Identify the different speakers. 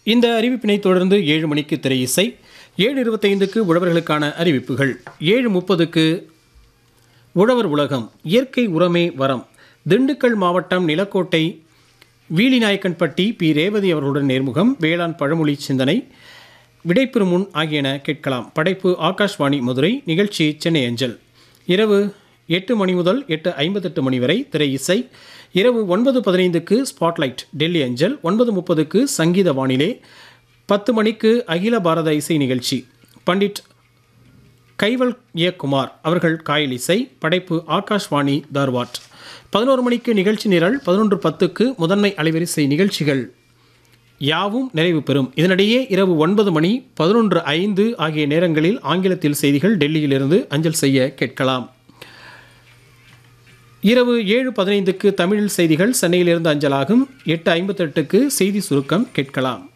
Speaker 1: இந்த அறிவிப்பினை தொடர்ந்து ஏழு மணிக்கு திரை இசை ஏழு இருபத்தைந்துக்கு உழவர்களுக்கான அறிவிப்புகள் ஏழு முப்பதுக்கு உழவர் உலகம் இயற்கை உரமே வரம் திண்டுக்கல் மாவட்டம் நிலக்கோட்டை வீலிநாயக்கன்பட்டி பி ரேவதி அவர்களுடன் நேர்முகம் வேளாண் பழமொழி சிந்தனை விடைபெறும் முன் ஆகியன கேட்கலாம் படைப்பு ஆகாஷ்வாணி மதுரை நிகழ்ச்சி சென்னை அஞ்சல் இரவு எட்டு மணி முதல் எட்டு ஐம்பத்தெட்டு மணி வரை திரை இசை இரவு ஒன்பது பதினைந்துக்கு ஸ்பாட்லைட் டெல்லி அஞ்சல் ஒன்பது முப்பதுக்கு சங்கீத வானிலை பத்து மணிக்கு அகில பாரத இசை நிகழ்ச்சி பண்டிட் கைவல் குமார் அவர்கள் காயல் இசை படைப்பு ஆகாஷ்வாணி தார்வாட் பதினோரு மணிக்கு நிகழ்ச்சி நிரல் பதினொன்று பத்துக்கு முதன்மை அலைவரிசை நிகழ்ச்சிகள் யாவும் நிறைவு பெறும் இதனிடையே இரவு ஒன்பது மணி பதினொன்று ஐந்து ஆகிய நேரங்களில் ஆங்கிலத்தில் செய்திகள் டெல்லியிலிருந்து அஞ்சல் செய்ய கேட்கலாம் இரவு ஏழு பதினைந்துக்கு தமிழில் செய்திகள் சென்னையிலிருந்து அஞ்சலாகும் எட்டு ஐம்பத்தெட்டுக்கு செய்தி சுருக்கம் கேட்கலாம்